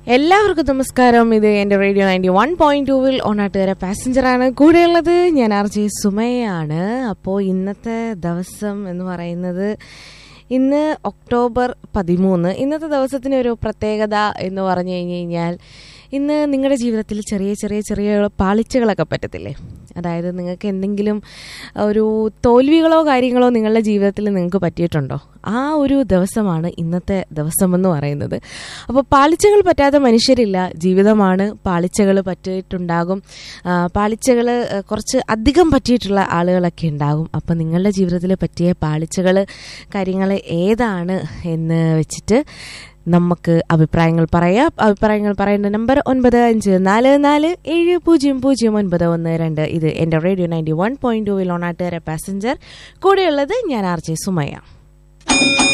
എല്ലാവർക്കും നമസ്കാരം ഇത് എൻ്റെ റേഡിയോ നയൻറ്റി വൺ പോയിന്റ് ടൂവിൽ ഓണാട്ടുകാര പാസഞ്ചറാണ് കൂടെയുള്ളത് ഞാൻ ആർ ജെ സുമയാണ് അപ്പോൾ ഇന്നത്തെ ദിവസം എന്ന് പറയുന്നത് ഇന്ന് ഒക്ടോബർ പതിമൂന്ന് ഇന്നത്തെ ദിവസത്തിന് ഒരു പ്രത്യേകത എന്ന് പറഞ്ഞു കഴിഞ്ഞ് കഴിഞ്ഞാൽ ഇന്ന് നിങ്ങളുടെ ജീവിതത്തിൽ ചെറിയ ചെറിയ ചെറിയ പാളിച്ചകളൊക്കെ പറ്റത്തില്ലേ അതായത് നിങ്ങൾക്ക് എന്തെങ്കിലും ഒരു തോൽവികളോ കാര്യങ്ങളോ നിങ്ങളുടെ ജീവിതത്തിൽ നിങ്ങൾക്ക് പറ്റിയിട്ടുണ്ടോ ആ ഒരു ദിവസമാണ് ഇന്നത്തെ ദിവസം എന്ന് പറയുന്നത് അപ്പോൾ പാളിച്ചകൾ പറ്റാത്ത മനുഷ്യരില്ല ജീവിതമാണ് പാളിച്ചകൾ പറ്റിയിട്ടുണ്ടാകും പാളിച്ചകൾ കുറച്ച് അധികം പറ്റിയിട്ടുള്ള ആളുകളൊക്കെ ഉണ്ടാകും അപ്പോൾ നിങ്ങളുടെ ജീവിതത്തിൽ പറ്റിയ പാളിച്ചകൾ കാര്യങ്ങൾ ഏതാണ് എന്ന് വെച്ചിട്ട് നമുക്ക് അഭിപ്രായങ്ങൾ പറയാം അഭിപ്രായങ്ങൾ പറയേണ്ട നമ്പർ ഒൻപത് അഞ്ച് നാല് നാല് ഏഴ് പൂജ്യം പൂജ്യം ഒൻപത് ഒന്ന് രണ്ട് ഇത് എൻ്റെ റേഡിയോ നയൻറ്റി വൺ പോയിന്റ് ടൂവിൽ ഓണാട്ടുകാര പാസഞ്ചർ കൂടെയുള്ളത് ഞാൻ ആർ ജെ സുമയ്യ